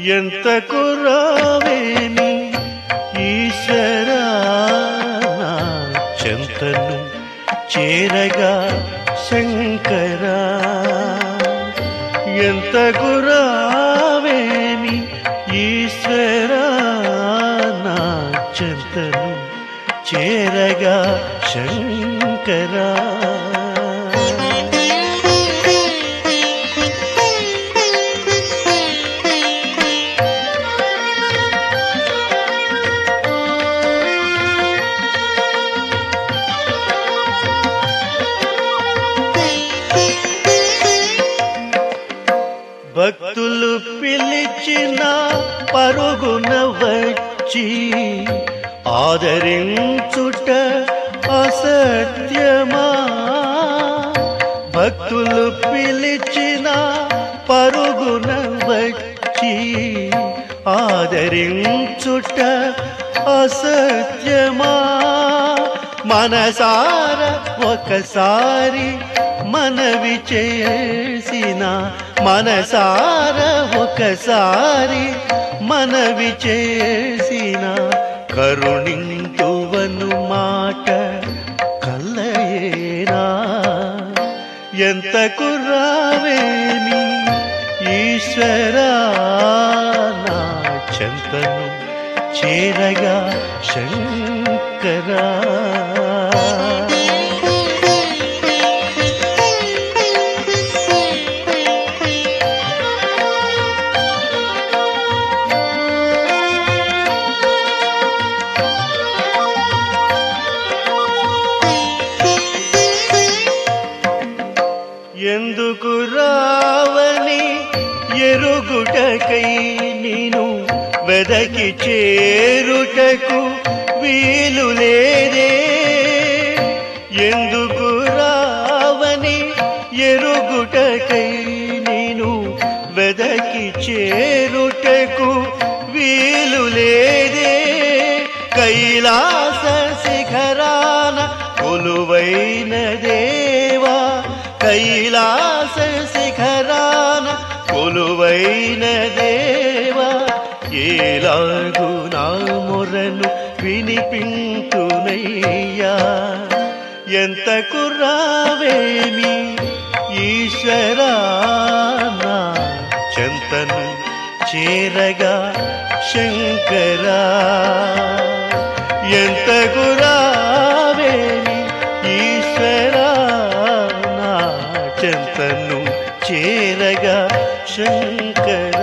ఎంత కురావేమి ఈశ్వరా నా చెంతను చేరగా శంకరా ఎంత గురావేమి ఈశ్వరా నా చెంతను చేరగా శంకరా భక్తులు పిలిచిన పరుగున వచ్చి ఆదరించుట అసత్యమా భక్తులు పిలిచిన పరుగున వచ్చి ఆదరించుట అసత్యమా మనసార ఒకసారి మనవి చేసిన మనసార ఒకసారి మనవి చేసిన కరుణింతువను మాట కల్లయేనా ఎంత కుర్రావేమి ఈశ్వరా నా చెంతను చేరగా శంకరా ఎందుకు రావని ఎరుగుటకై నేను వెదకి చేరుటకు వీలు లేదే ఎందుకు రావని ఎరుగుటకై నేను వెదకి చేరుటకు వీలు లేదే కైలాస శిఖరాన కొలువైన దేవా కైలాస శిఖరాన కొలువైన దేవా ఏలాగు నా మొరను వినిపించునయ్యా ఎంత కుర్రావేమి ఈశ్వరా నా చెంతను చేరగా శంకరా ఎంత గురావేమి ఈశ్వరా నా చెంతను చేరగా శంకరా